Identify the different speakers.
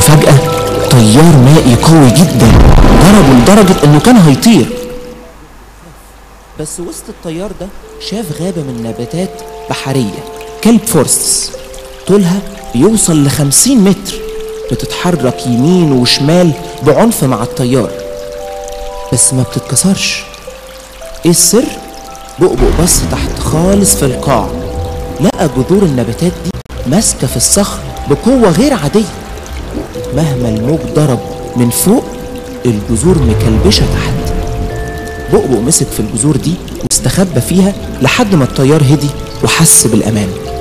Speaker 1: وفجأة تيار مائي قوي جدا ضربه لدرجة انه كان هيطير بس وسط التيار ده شاف غابة من نباتات بحرية كلب فورستس طولها بيوصل لخمسين متر بتتحرك يمين وشمال بعنف مع التيار بس ما بتتكسرش ايه السر؟ بؤبؤ بص تحت خالص في القاع لقى جذور النباتات دي ماسكة في الصخر بقوة غير عادية مهما الموج ضرب من فوق الجذور مكلبشة تحت بؤبؤ مسك في الجذور دي واستخبى فيها لحد ما التيار هدي وحس بالأمان